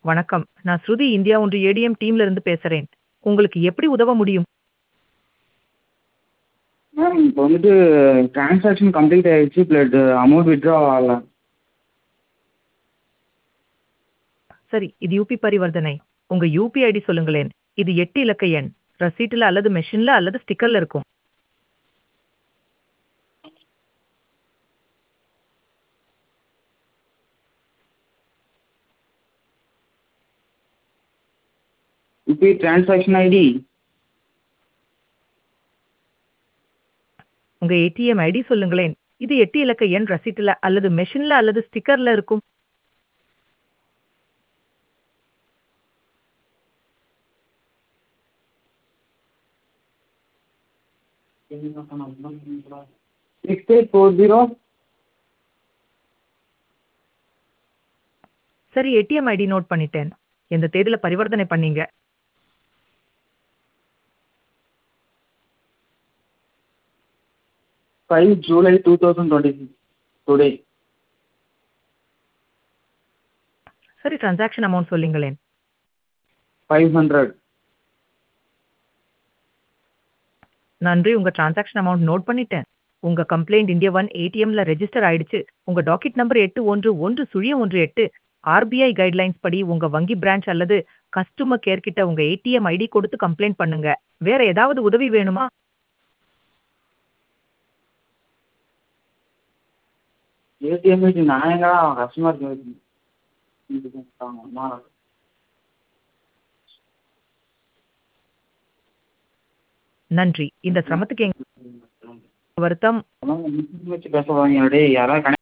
வணக்கம். நான் ஸ்ருதி இந்தியா ஒன்று ஏடிஎம் டீம்ல இருந்து பேசுறேன். உங்களுக்கு எப்படி உதவ முடியும்? மேம் இப்போ வந்துட்டு ட்ரான்சாக்ஷன் கம்ப்ளீட் ஆயிடுச்சு. பட் அமௌண்ட் வித்ட்ரா ஆகல. சரி, இது யுபி பரிவர்த்தனை. உங்க யுபி ஐடி சொல்லுங்களேன். இது 8 இலக்க எண். ரசீட்டுல அல்லது மெஷின்ல அல்லது ஸ்டிக்கர்ல இருக்கும். யுபிஐ டிரான்சாக்ஷன் ஐடி உங்க ஏடிஎம் ஐடி சொல்லுங்களேன். இது 8 இலக்க எண் ரசீட்டுல அல்லது மெஷின்ல அல்லது ஸ்டிக்கர்ல இருக்கும். சிக்ஸ் எயிட் ஃபோர் ஜீரோ சரி, ஏடிஎம் ஐடி நோட் பண்ணிட்டேன். எந்த தேதியில பரிவர்த்தனை பண்ணீங்க? Five July two thousand twenty six today சரி, டிரான்சாக்ஷன் அமௌண்ட் சொல்லுங்களேன். ஃபைவ் ஹண்ட்ரட் நன்றி. உங்க டிரான்சாக்ஷன் அமௌண்ட் நோட் பண்ணிட்டேன். உங்க கம்ப்ளைண்ட் இந்தியா ஒன் ஏடிஎம்ல ரெஜிஸ்டர் ஆயிடுச்சு. உங்க டாக்கெட் நம்பர் 811018 ஆர்பிஐ கைட்லைன்ஸ் படி உங்க வங்கி பிரான்ச் அல்லது கஸ்டமர் கேர் கிட்ட உங்க ஏடிஎம் ஐடி கொடுத்து கம்ப்ளைண்ட் பண்ணுங்க. வேற ஏதாவது உதவி வேணுமா? ஏடிஎம் ஐடி நான் எங்கடா கஸ்டமர் கேர் நன்றி. இந்த சிரமத்துக்கு எங்க வருத்தம் வச்சு பேச போறாங்க டேய் யாராவது